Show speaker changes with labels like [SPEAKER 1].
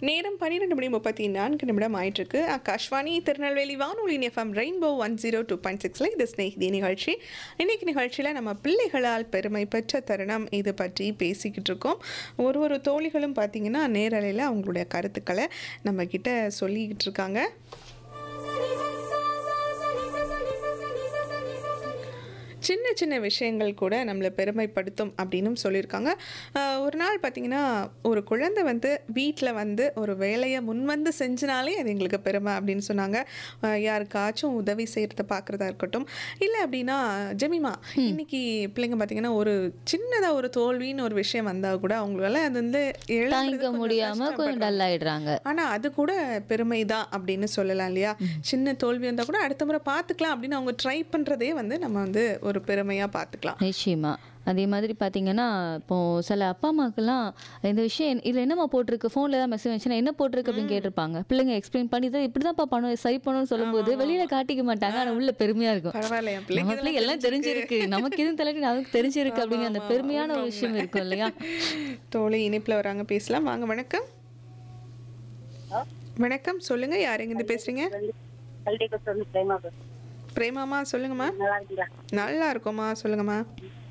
[SPEAKER 1] நேரம் பன்னிரெண்டு மணி முப்பத்தி நான்கு நிமிடம் ஆயிட்டிருக்கு ஆகாஷ்வாணி திருநெல்வேலி வானொலி F M rainbow one zero two point சிக்ஸில் இது ஸ்நேகிதி நிகழ்ச்சி இன்னைக்கு நிகழ்ச்சியில் நம்ம பிள்ளைகளால் பெருமை பெற்ற தருணம் இது பற்றி பேசிக்கிட்டு இருக்கோம் ஒரு ஒரு தோழிகளும் பார்த்தீங்கன்னா நேரலையில் அவங்களுடைய கருத்துக்களை நம்ம கிட்ட சொல்லிக்கிட்டு இருக்காங்க சின்ன சின்ன விஷயங்கள் கூட நம்மளை பெருமைப்படுத்தும் அப்படின்னும் சொல்லியிருக்காங்க ஆஹ் ஒரு நாள் பார்த்தீங்கன்னா ஒரு குழந்தை வந்து வீட்டில் வந்து ஒரு வேலையை முன்வந்து செஞ்சினாலே அது எங்களுக்கு பெருமை அப்படின்னு சொன்னாங்க ஆஹ் யாருக்காச்சும் உதவி செய்கிறத பார்க்குறதா இருக்கட்டும் இல்லை அப்படின்னா ஜெமிமா இன்னைக்கு பிள்ளைங்க பார்த்தீங்கன்னா ஒரு சின்னதாக ஒரு தோல்வின்னு ஒரு விஷயம் வந்தால் கூட அவங்களால அது வந்து எழுதுறது
[SPEAKER 2] தாங்கிக்க
[SPEAKER 1] கொஞ்சம்
[SPEAKER 2] முடியாம கொஞ்சம்
[SPEAKER 1] கஷ்டப்படுறாங்க.
[SPEAKER 2] டல் ஆயிடுறாங்க
[SPEAKER 1] ஆனா அது கூட பெருமை தான் அப்படின்னு சொல்லலாம் இல்லையா சின்ன தோல்வி வந்தா கூட அடுத்த முறை பார்த்துக்கலாம் அப்படின்னு அவங்க ட்ரை பண்றதே வந்து நம்ம வந்து ஒரு பெருமையா பார்த்துக்கலாம்
[SPEAKER 2] நிச்சயமா அதே மாதிரி பார்த்தீங்கன்னா இப்போ சில அப்பா அம்மாக்கெல்லாம் இந்த விஷயம் இதில் என்னம்மா போட்டிருக்கு ஃபோனில் ஏதாவது மெசேஜ் வந்துச்சுன்னா என்ன போட்டிருக்கு அப்படின்னு கேட்டிருப்பாங்க பிள்ளைங்க எக்ஸ்பிளைன் பண்ணி தான் இப்படி தான்ப்பா பண்ணணும் சரி பண்ணணும்னு சொல்லும்போது வெளியில காட்டிக்க மாட்டாங்க ஆனால் உள்ள பெருமையா இருக்கும்
[SPEAKER 1] பரவாயில்ல என்
[SPEAKER 2] நம்ம
[SPEAKER 1] பிள்ளைங்க
[SPEAKER 2] பிள்ளைங்க எல்லாம் தெரிஞ்சிருக்கு நமக்கு எதுவும் தலைட்டி நமக்கு தெரிஞ்சிருக்கு அப்படிங்கிற அந்த பெருமையான ஒரு விஷயம் இருக்கும் இல்லையா
[SPEAKER 1] தோழி இனிப்புல வராங்க பேசலாம் வாங்க வணக்கம் வணக்கம் சொல்லுங்க யார் எங்கிருந்து பேசுறீங்க
[SPEAKER 3] கல்டி கொடுத்து பிரேமா பேசுறேன்.
[SPEAKER 1] பிரேமாமா சொல்லுங்கம்மா
[SPEAKER 3] நல்லா இருக்கீங்களா
[SPEAKER 1] நல்லா இருக்கோம்மா சொல்லுங்கம்மா